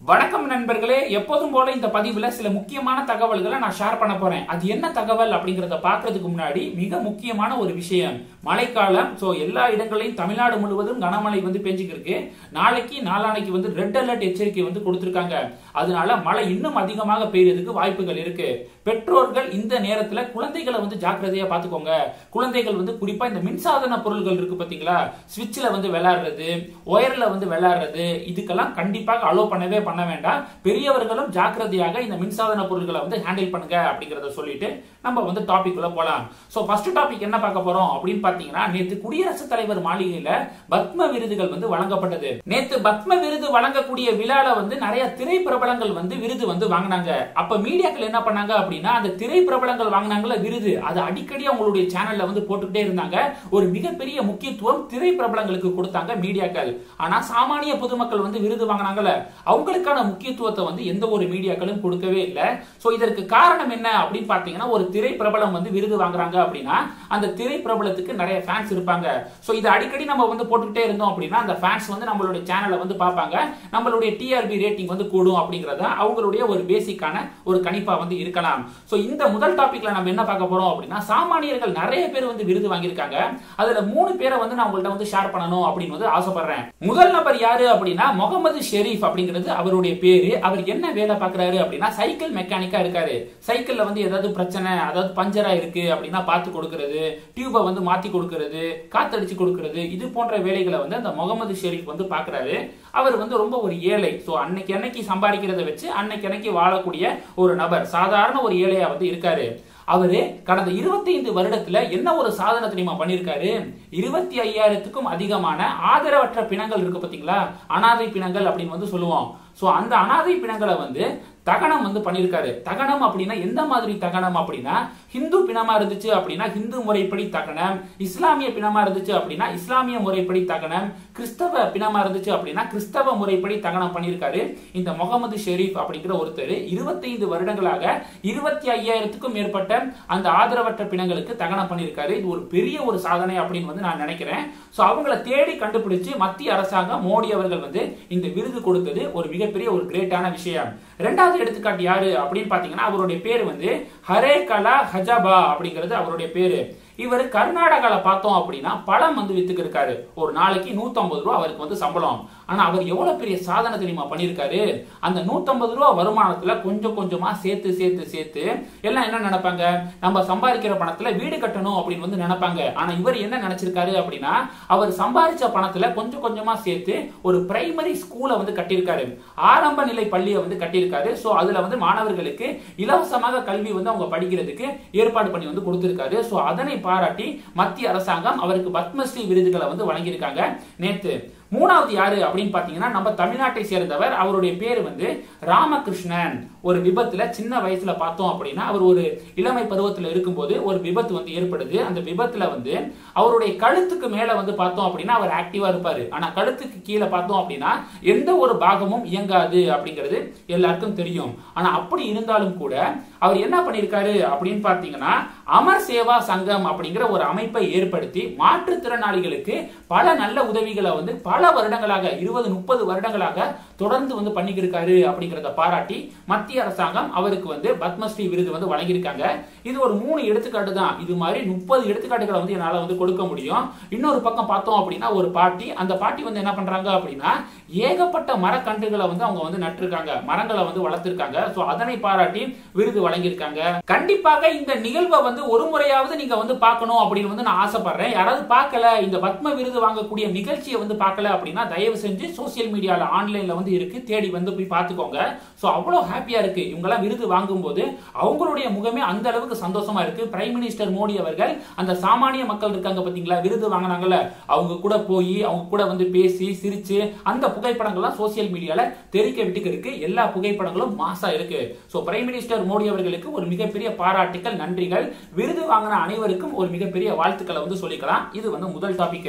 வணக்கம் நண்பர்களே எப்போதும் போல இந்த பதிவுல சில முக்கியமான தகவல்களை நான் ஷேர் பண்ண போறேன் அது என்ன தகவல் அப்படிங்கறத பாக்குறதுக்கு முன்னாடி மிக முக்கியமான ஒரு விஷயம் மழைக்காலம் சோ எல்லா இடங்களையும் தமிழ்நாடு முழுவதும் கனமழை வந்து பெஞ்சுக்கு இருக்கு நாளைக்கு நாளானைக்கு வந்து ரெட் அலர்ட் எச்சரிக்கை வந்து கொடுத்திருக்காங்க அதனால மழை இன்னும் அதிகமாக பெய்யறதுக்கு வாய்ப்புகள் இருக்கு பெற்றோர்கள் இந்த நேரத்துல குழந்தைகளை வந்து ஜாக்கிரதையா பாத்துக்கோங்க குழந்தைகள் வந்து குறிப்பா இந்த மின்சாதன பொருள்கள் இருக்கு பாத்தீங்களா சுவிட்ச்ல வந்து விளையாடுறது ஒயர்ல வந்து விளையாடுறது இதுக்கெல்லாம் கண்டிப்பாக அலோ பண்ணவே பண்ண வேண்டாம் பெரியவர்களும் ஜாக்கிரதையாக இந்த மின்சாதன பொருட்களை வந்து ஹேண்டில் பண்ணுங்க அப்படிங்கறத சொல்லிட்டு நம்ம வந்து டாபிக் உள்ள போலாம் சோ ஃபர்ஸ்ட் டாபிக் என்ன பார்க்க போறோம் அப்படின்னு பாத்தீங்கன்னா நேத்து குடியரசுத் தலைவர் மாளிகையில பத்ம விருதுகள் வந்து வழங்கப்பட்டது நேத்து பத்ம விருது வழங்கக்கூடிய விழால வந்து நிறைய திரை பிரபலங்கள் வந்து விருது வந்து வாங்கினாங்க அப்ப மீடியாக்கள் என்ன பண்ணாங்க அப்படின்னா அந்த திரை பிரபலங்கள் வாங்கினாங்கல்ல விருது அது அடிக்கடி அவங்களுடைய சேனல்ல வந்து போட்டுக்கிட்டே இருந்தாங்க ஒரு மிகப்பெரிய முக்கியத்துவம் திரை பிரபலங்களுக்கு கொடுத்தாங்க மீடியாக்கள் ஆனா சாமானிய பொதுமக்கள் வந்து விருது வாங்கினாங்கல்ல அவங்களுக்கான முக்கியத்துவத்தை வந்து எந்த ஒரு மீடியாக்களும் கொடுக்கவே இல்லை சோ இதற்கு காரணம் என்ன அப்படின்னு பாத்தீங்கன்னா ஒரு திரை பிரபலம் வந்து விருது வாங்குறாங்க அப்படின்னா அந்த திரை பிரபலத்துக்கு நிறைய ஃபேன்ஸ் இருப்பாங்க சோ இது அடிக்கடி நம்ம வந்து போட்டுக்கிட்டே இருந்தோம் அப்படின்னா அந்த ஃபேன்ஸ் வந்து நம்மளுடைய சேனலை வந்து பார்ப்பாங்க நம்மளுடைய டிஆர்பி ரேட்டிங் வந்து கூடும் அப்படிங்கறத அவங்களுடைய ஒரு பேசிக்கான ஒரு கணிப்பா வந்து இருக்கலாம் சோ இந்த முதல் டாபிக்ல நம்ம என்ன பார்க்க போறோம் அப்படின்னா சாமானியர்கள் நிறைய பேர் வந்து விருது வாங்கியிருக்காங்க அதுல மூணு பேரை வந்து நான் உங்கள்ட்ட வந்து ஷேர் பண்ணணும் அப்படின்னு வந்து ஆசைப்படுறேன் முதல் நபர் யாரு அப்படின்னா முகமது ஷெரீப் அப்படிங்கிறது அவருடைய பேரு அவர் என்ன வேலை பார்க்கறாரு அப்படின்னா சைக்கிள் மெக்கானிக்கா இருக்காரு சைக்கிள்ல வந்து ஏதாவது பிரச்சனை அதாவது பஞ்சரா இருக்கு அப்படின்னா பார்த்து கொடுக்கறது டியூபை வந்து மாத்தி கொடுக்கறது காத்தடிச்சு கொடுக்கறது இது போன்ற வேலைகளை வந்து அந்த முகமது ஷெரீப் வந்து பாக்குறாரு அவர் வந்து ரொம்ப ஒரு ஏழை சோ அன்னைக்கு அன்னைக்கு சம்பாதிக்கிறத வச்சு அன்னைக்கு அன்னைக்கு வாழக்கூடிய ஒரு நபர் சாதாரண ஒரு ஏழையா வந்து இருக்காரு அவரு கடந்த 25 வருடத்துல என்ன ஒரு சாதனை தெரியுமா பண்ணிருக்காரு இருபத்தி ஐயாயிரத்துக்கும் அதிகமான ஆதரவற்ற பிணங்கள் இருக்கு பாத்தீங்களா அனாதை பிணங்கள் அப்படின்னு வந்து சொல்லுவோம் சோ அந்த அனாதை பிணங்களை வந்து தகனம் வந்து பண்ணிருக்காரு தகனம் அப்படின்னா எந்த மாதிரி தகனம் அப்படின்னா ஹிந்து பிணமா இருந்துச்சு அப்படின்னா ஹிந்து முறைப்படி தகனம் இஸ்லாமிய பிணமா இருந்துச்சு அப்படின்னா இஸ்லாமிய முறைப்படி தகனம் கிறிஸ்தவ பிணமா இருந்துச்சு அப்படின்னா கிறிஸ்தவ முறைப்படி தகனம் பண்ணிருக்காரு இந்த முகமது ஷெரீப் அப்படிங்கிற ஒருத்தர் இருபத்தைந்து வருடங்களாக இருபத்தி ஐயாயிரத்துக்கும் மேற்பட்ட அந்த ஆதரவற்ற பிணங்களுக்கு தகனம் பண்ணிருக்காரு இது ஒரு பெரிய ஒரு சாதனை அப்படின்னு வந்து நான் நினைக்கிறேன் சோ அவங்கள தேடி கண்டுபிடிச்சு மத்திய அரசாங்கம் மோடி அவர்கள் வந்து இந்த விருது கொடுத்தது ஒரு மிகப்பெரிய ஒரு கிரேட்டான விஷயம் ரெண்டாவது எடுத்துக்காட்டு யாரு அப்படின்னு பாத்தீங்கன்னா அவருடைய பேர் வந்து ஹரே கலா ஹஜபா அப்படிங்கிறது அவருடைய பேரு இவர் கர்நாடகால பார்த்தோம் அப்படின்னா பழம் வந்து வித்துக்கு இருக்காரு ஒரு நாளைக்கு 150 ரூபா அவருக்கு வந்து சம்பளம் ஆனா அவர் எவ்வளவு பெரிய சாதனை தெரியுமா பண்ணிருக்காரு அந்த 150 ரூபா வருமானத்துல கொஞ்சம் கொஞ்சமா சேர்த்து சேர்த்து சேர்த்து எல்லாம் என்ன நினைப்பாங்க நம்ம சம்பாதிக்கிற பணத்துல வீடு கட்டணும் அப்படின்னு வந்து நினைப்பாங்க ஆனா இவர் என்ன நினைச்சிருக்காரு அப்படின்னா அவர் சம்பாதிச்ச பணத்துல கொஞ்சம் கொஞ்சமா சேர்த்து ஒரு பிரைமரி ஸ்கூலை வந்து கட்டியிருக்காரு ஆரம்ப நிலை பள்ளியை வந்து கட்டியிருக்காரு சோ அதுல வந்து மாணவர்களுக்கு இலவசமாக கல்வி வந்து அவங்க படிக்கிறதுக்கு ஏற்பாடு பண்ணி வந்து கொடுத்திருக்காரு சோ அதனை பாராட்டி மத்திய அரசாங்கம் அவருக்கு பத்மஸ்ரீ விருதுகளை வந்து வழங்கியிருக்காங்க நேத்து மூணாவது யாரு அப்படின்னு பாத்தீங்கன்னா நம்ம தமிழ்நாட்டை சேர்ந்தவர் அவருடைய பேர் வந்து ராமகிருஷ்ணன் ஒரு விபத்துல சின்ன வயசுல பார்த்தோம் அப்படின்னா அவர் ஒரு இளமை பருவத்துல இருக்கும்போது ஒரு விபத்து வந்து ஏற்படுது அந்த விபத்துல வந்து அவருடைய கழுத்துக்கு மேல வந்து பார்த்தோம் அப்படின்னா அவர் ஆக்டிவா இருப்பாரு ஆனா கழுத்துக்கு கீழே பார்த்தோம் அப்படின்னா எந்த ஒரு பாகமும் இயங்காது அப்படிங்கிறது எல்லாருக்கும் தெரியும் ஆனா அப்படி இருந்தாலும் கூட அவர் என்ன பண்ணிருக்காரு அப்படின்னு பாத்தீங்கன்னா அமர் சேவா சங்கம் அப்படிங்கிற ஒரு அமைப்பை ஏற்படுத்தி மாற்றுத்திறனாளிகளுக்கு பல நல்ல உதவிகளை வந்து பல வருடங்களாக இருபது முப்பது வருடங்களாக தொடர்ந்து வந்து பண்ணிக்கிருக்காரு அப்படிங்கிறத பாராட்டி மத்திய அரசாங்கம் அவருக்கு வந்து பத்மஸ்ரீ விருது வந்து வழங்கியிருக்காங்க இது ஒரு மூணு எடுத்துக்காட்டு தான் இது மாதிரி முப்பது எடுத்துக்காட்டுகளை வந்து என்னால வந்து கொடுக்க முடியும் இன்னொரு பக்கம் பார்த்தோம் அப்படின்னா ஒரு பாட்டி அந்த பாட்டி வந்து என்ன பண்றாங்க அப்படின்னா ஏகப்பட்ட மரக்கன்றுகளை வந்து அவங்க வந்து நட்டிருக்காங்க மரங்களை வந்து வளர்த்திருக்காங்க சோ அதனை பாராட்டி விருது வழங்கியிருக்காங்க கண்டிப்பாக இந்த நிகழ்வை வந்து ஒரு முறையாவது நீங்க வந்து பார்க்கணும் அப்படின்னு வந்து நான் ஆசைப்படுறேன் யாராவது பார்க்கல இந்த பத்ம விருது வாங்கக்கூடிய நிகழ்ச்சியை வந்து பார்க்கல அப்படின்னா தயவு செஞ்சு சோசியல் மீடியால ஆன்லைன்ல வந்து இருக்கு தேடி வந்து போய் பார்த்துக்கோங்க சோ அவ்வளவு ஹாப்பியா இருக்கு இவங்க எல்லாம் விருது வாங்கும்போது அவங்களுடைய முகமே அந்த அளவுக்கு சந்தோஷமா இருக்கு பிரைம் மினிஸ்டர் மோடி அவர்கள் அந்த சாமானிய மக்கள் இருக்காங்க பாத்தீங்களா விருது வாங்கினாங்கல்ல அவங்க கூட போய் அவங்க கூட வந்து பேசி சிரிச்சு அந்த புகைப்படங்கள்லாம் சோசியல் மீடியால தெரிக்க விட்டுக்கு இருக்கு எல்லா புகைப்படங்களும் மாசா இருக்கு சோ பிரைம் மினிஸ்டர் மோடி அவர்களுக்கு ஒரு மிகப்பெரிய பாராட்டுகள் நன்றிகள் விருது வாங்கின அனைவருக்கும் ஒரு மிகப்பெரிய வாழ்த்துக்களை வந்து சொல்லிக்கலாம் இது வந்து முதல் டாபிக்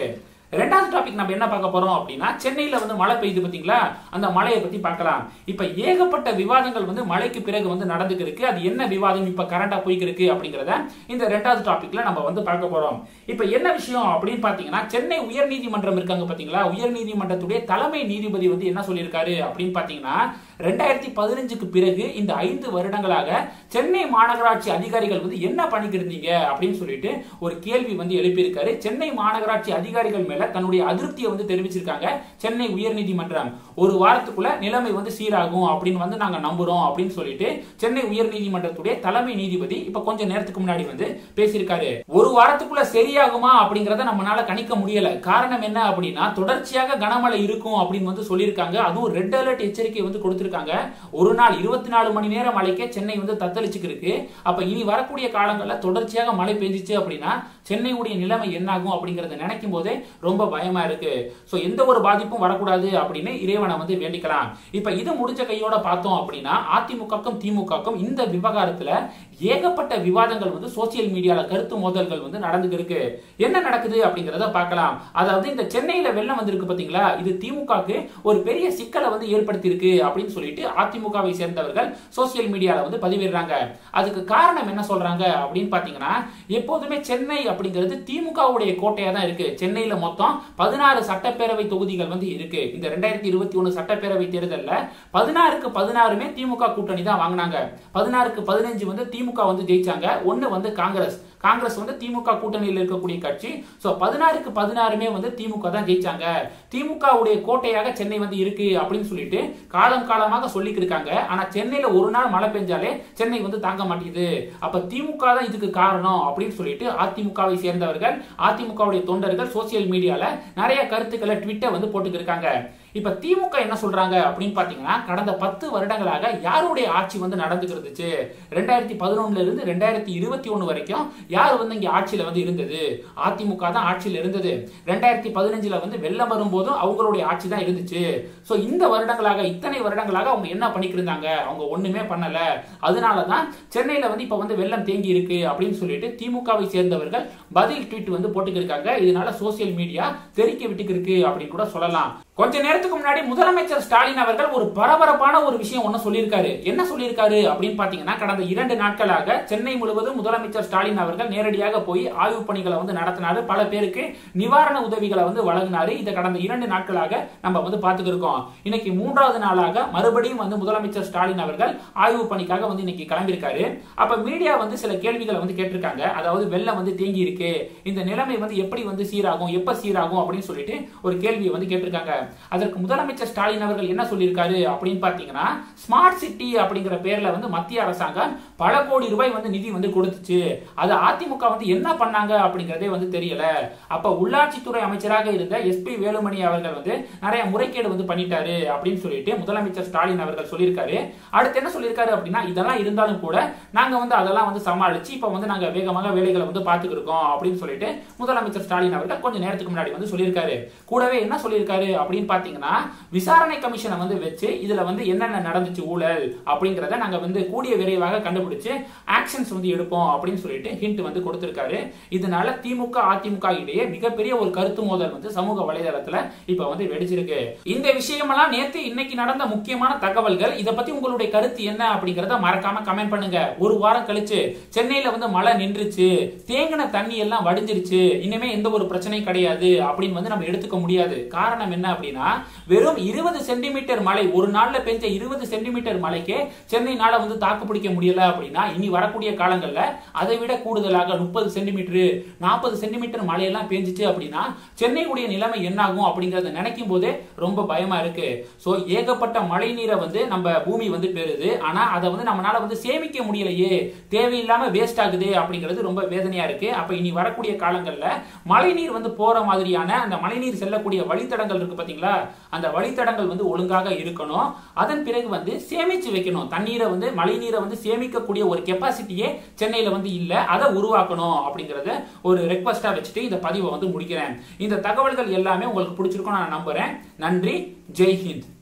ரெண்டாவது டாபிக் நம்ம என்ன பார்க்க போறோம் அப்படின்னா சென்னையில வந்து மழை பெய்யுது பாத்தீங்களா அந்த மழையை பத்தி பார்க்கலாம் இப்ப ஏகப்பட்ட விவாதங்கள் வந்து மழைக்கு பிறகு வந்து நடந்துக்கு இருக்கு அது என்ன விவாதம் இப்ப கரண்டா போய்க்கு இருக்கு அப்படிங்கறத இந்த ரெண்டாவது டாபிக்ல நம்ம வந்து பார்க்க போறோம் இப்ப என்ன விஷயம் அப்படின்னு பாத்தீங்கன்னா சென்னை உயர்நீதிமன்றம் இருக்காங்க பாத்தீங்களா உயர்நீதிமன்றத்துடைய தலைமை நீதிபதி வந்து என்ன சொல்லியிருக்காரு அப்படின்னு பாத்தீங்கன்னா ரெண்டாயிரத்தி பதினஞ்சுக்கு பிறகு இந்த ஐந்து வருடங்களாக சென்னை மாநகராட்சி அதிகாரிகள் வந்து என்ன பண்ணிக்கிட்டு இருந்தீங்க அப்படின்னு சொல்லிட்டு ஒரு கேள்வி வந்து எழுப்பியிருக்காரு சென்னை மாநகராட்சி அதிகாரிகள் மேல தன்னுடைய அதிருப்தியை வந்து தெரிவிச்சிருக்காங்க சென்னை உயர்நீதிமன்றம் ஒரு வாரத்துக்குள்ள நிலைமை வந்து சீராகும் அப்படின்னு வந்து நாங்க நம்புறோம் அப்படின்னு சொல்லிட்டு சென்னை உயர்நீதிமன்றத்துடைய தலைமை நீதிபதி இப்ப கொஞ்ச நேரத்துக்கு முன்னாடி வந்து பேசியிருக்காரு ஒரு வாரத்துக்குள்ள சரியாகுமா அப்படிங்கறத நம்மளால கணிக்க முடியல காரணம் என்ன அப்படின்னா தொடர்ச்சியாக கனமழை இருக்கும் அப்படின்னு வந்து சொல்லியிருக்காங்க அதுவும் ரெட் அலர்ட் எச்சரிக்கை வந்து கொடுத்திருக்காங்க ஒரு நாள் இருபத்தி நாலு மணி நேரம் மழைக்கே சென்னை வந்து தத்தளிச்சுக்கு இருக்கு அப்ப இனி வரக்கூடிய காலங்களில் தொடர்ச்சியாக மழை பெஞ்சிச்சு அப்படின்னா சென்னையுடைய நிலைமை என்னாகும் அப்படிங்கறத நினைக்கும் போதே ரொம்ப பயமா இருக்கு சோ எந்த ஒரு பாதிப்பும் வரக்கூடாது அப்படின்னு இறைவனை வந்து வேண்டிக்கலாம் இப்ப இது முடிஞ்ச கையோட பார்த்தோம் அப்படின்னா அதிமுகக்கும் திமுகக்கும் இந்த விவகாரத்துல ஏகப்பட்ட விவாதங்கள் வந்து சோசியல் மீடியால கருத்து மோதல்கள் வந்து நடந்துட்டு இருக்கு என்ன நடக்குது அப்படிங்கறத பார்க்கலாம் அதாவது இந்த சென்னையில வெள்ளம் வந்திருக்கு பாத்தீங்களா இது திமுகக்கு ஒரு பெரிய சிக்கலை வந்து ஏற்படுத்தி இருக்கு அப்படின்னு சொல்லிட்டு அதிமுகவை சேர்ந்தவர்கள் சோசியல் மீடியால வந்து பதிவிடுறாங்க அதுக்கு காரணம் என்ன சொல்றாங்க அப்படின்னு பாத்தீங்கன்னா எப்போதுமே சென்னை அப்படிங்கிறது திமுகவுடைய கோட்டையா தான் இருக்கு சென்னையில மொத்தம் பதினாறு சட்டப்பேரவை தொகுதிகள் வந்து இருக்கு இந்த ரெண்டாயிரத்தி இருபத்தி ஒண்ணு சட்டப்பேரவை தேர்தல்ல பதினாறுக்கு பதினாறுமே திமுக கூட்டணி தான் வாங்கினாங்க பதினாறுக்கு பதினஞ்சு வந்து திமுக வந்து ஜெயிச்சாங்க ஒன்னு வந்து காங்கிரஸ் காங்கிரஸ் வந்து திமுக கூட்டணியில் இருக்கக்கூடிய கட்சி சோ பதினாறுக்கு பதினாறுமே வந்து திமுக தான் ஜெயிச்சாங்க திமுக உடைய கோட்டையாக சென்னை வந்து இருக்கு அப்படின்னு சொல்லிட்டு காலம் காலமாக சொல்லிட்டு இருக்காங்க ஆனா சென்னையில ஒரு நாள் மழை பெஞ்சாலே சென்னை வந்து தாங்க மாட்டேங்குது அப்ப திமுக தான் இதுக்கு காரணம் அப்படின்னு சொல்லிட்டு அதிமுகவை சேர்ந்தவர்கள் அதிமுகவுடைய தொண்டர்கள் சோசியல் மீடியால நிறைய கருத்துக்களை ட்விட்டர் வந்து போட்டுக்கிட்டு இருக்காங்க இப்ப திமுக என்ன சொல்றாங்க அப்படின்னு பாத்தீங்கன்னா கடந்த பத்து வருடங்களாக யாருடைய ஆட்சி வந்து நடந்துட்டு இருந்துச்சு ரெண்டாயிரத்தி பதினொன்னுல இருந்து ரெண்டாயிரத்தி இருபத்தி ஒண்ணு வரைக்கும் யார் வந்து இங்க ஆட்சியில வந்து இருந்தது அதிமுக தான் ஆட்சியில இருந்தது ரெண்டாயிரத்தி பதினஞ்சுல வந்து வெள்ளம் வரும்போதும் அவங்களுடைய ஆட்சி தான் இருந்துச்சு சோ இந்த வருடங்களாக இத்தனை வருடங்களாக அவங்க என்ன பண்ணிட்டு இருந்தாங்க அவங்க ஒண்ணுமே பண்ணல அதனாலதான் சென்னையில வந்து இப்ப வந்து வெள்ளம் தேங்கி இருக்கு அப்படின்னு சொல்லிட்டு திமுகவை சேர்ந்தவர்கள் பதில் ட்வீட் வந்து போட்டுக்கிட்டு இருக்காங்க இதனால சோசியல் மீடியா தெரிக்க விட்டுக்கு இருக்கு அப்படின்னு கூட சொல்லலாம் கொஞ்ச நேரத்துக்கு முன்னாடி முதலமைச்சர் ஸ்டாலின் அவர்கள் ஒரு பரபரப்பான ஒரு விஷயம் ஒன்னு சொல்லியிருக்காரு என்ன சொல்லியிருக்காரு அப்படின்னு பாத்தீங்கன்னா கடந்த இரண்டு நாட்களாக சென்னை முழுவதும் முதலமைச்சர் ஸ்டாலின் அவர்கள் நேரடியாக போய் ஆய்வு பணிகளை வந்து நடத்தினாரு பல பேருக்கு நிவாரண உதவிகளை வந்து வழங்கினாரு இதை கடந்த இரண்டு நாட்களாக நம்ம வந்து பார்த்துட்டு இருக்கோம் இன்னைக்கு மூன்றாவது நாளாக மறுபடியும் வந்து முதலமைச்சர் ஸ்டாலின் அவர்கள் ஆய்வு பணிக்காக வந்து இன்னைக்கு கிளம்பியிருக்காரு அப்ப மீடியா வந்து சில கேள்விகளை வந்து கேட்டிருக்காங்க அதாவது வெள்ளம் வந்து தேங்கி இருக்கு இந்த நிலைமை வந்து எப்படி வந்து சீராகும் எப்ப சீராகும் அப்படின்னு சொல்லிட்டு ஒரு கேள்வியை வந்து கேட்டிருக்காங்க அதற்கு முதலமைச்சர் ஸ்டாலின் அவர்கள் என்ன சொல்லியிருக்காரு அப்படின்னு பாத்தீங்கன்னா ஸ்மார்ட் சிட்டி அப்படிங்கிற பேர்ல வந்து மத்திய அரசாங்கம் பல கோடி ரூபாய் வந்து நிதி வந்து கொடுத்துச்சு அது அதிமுக வந்து என்ன பண்ணாங்க அப்படிங்கறதே வந்து தெரியல அப்ப உள்ளாட்சித்துறை அமைச்சராக இருந்த எஸ்பி வேலுமணி அவர்கள் வந்து நிறைய முறைகேடு வந்து பண்ணிட்டாரு அப்படின்னு சொல்லிட்டு முதலமைச்சர் ஸ்டாலின் அவர்கள் சொல்லியிருக்காரு அடுத்து என்ன சொல்லியிருக்காரு அப்படின்னா இதெல்லாம் இருந்தாலும் கூட நாங்க வந்து அதெல்லாம் வந்து சமாளிச்சு இப்ப வந்து நாங்க வேகமாக வேலைகளை வந்து பாத்துக்கிட்டு இருக்கோம் அப்படின்னு சொல்லிட்டு முதலமைச்சர் ஸ்டாலின் அவர்கள் கொஞ்சம் நேரத்துக்கு முன்னாடி வந்து சொல்லியிருக்காரு கூடவே என்ன சொல்லியிருக்காரு அப்படின்னு பாத்தீங்கன்னா விசாரணை கமிஷனை வந்து வச்சு இதுல வந்து என்னென்ன நடந்துச்சு ஊழல் அப்படிங்கறத நாங்க வந்து கூடிய விரைவாக கண்டுபிடிச்சு ஆக்ஷன்ஸ் வந்து எடுப்போம் அப்படின்னு சொல்லிட்டு ஹிண்ட் வந்து கொடுத்திருக்காரு இதனால திமுக அதிமுக இடையே மிகப்பெரிய ஒரு கருத்து மோதல் வந்து சமூக வலைதளத்துல இப்ப வந்து வெடிச்சிருக்கு இந்த விஷயமெல்லாம் நேத்து இன்னைக்கு நடந்த முக்கியமான தகவல்கள் இத பத்தி உங்களுடைய கருத்து என்ன அப்படிங்கறத மறக்காம கமெண்ட் பண்ணுங்க ஒரு வாரம் கழிச்சு சென்னையில வந்து மழை நின்றுச்சு தேங்கின தண்ணி எல்லாம் வடிஞ்சிருச்சு இனிமே எந்த ஒரு பிரச்சனையும் கிடையாது அப்படின்னு வந்து நம்ம எடுத்துக்க முடியாது காரணம் என்ன அப்படின்னா வெறும் இருபது சென்டிமீட்டர் மழை ஒரு நாள்ல பெஞ்ச இருபது சென்டிமீட்டர் மழைக்கே சென்னைனால வந்து தாக்கு பிடிக்க முடியல அப்படின்னா இனி வரக்கூடிய காலங்கள்ல அதை விட கூடுதலாக முப்பது சென்டிமீட்டர் நாற்பது சென்டிமீட்டர் மழையெல்லாம் பெஞ்சிச்சு அப்படின்னா சென்னையுடைய நிலைமை என்னாகும் அப்படிங்கறத நினைக்கும் போதே ரொம்ப பயமா இருக்கு சோ ஏகப்பட்ட மழை நீரை வந்து நம்ம பூமி வந்து பெறுது ஆனா அதை வந்து நம்மளால வந்து சேமிக்க முடியலையே தேவையில்லாம வேஸ்ட் ஆகுது அப்படிங்கிறது ரொம்ப வேதனையா இருக்கு அப்ப இனி வரக்கூடிய காலங்கள்ல மழை நீர் வந்து போற மாதிரியான அந்த மழைநீர் செல்லக்கூடிய வழித்தடங்கள் இருக்கு பாத்தீங்களா அந்த வழித்தடங்கள் வந்து ஒழுங்காக இருக்கணும் அதன் பிறகு வந்து சேமிச்சு வைக்கணும் தண்ணீரை வந்து மழை நீரை வந்து சேமிக்கக்கூடிய ஒரு கெப்பாசிட்டியே சென்னையில வந்து இல்ல அதை உருவாக்கணும் அப்படிங்கறத ஒரு ரெக்வஸ்டா வச்சுட்டு இந்த பதிவை வந்து முடிக்கிறேன் இந்த தகவல்கள் எல்லாமே உங்களுக்கு பிடிச்சிருக்கும் நான் நம்புறேன் நன்றி ஜெய் ஹிந்த்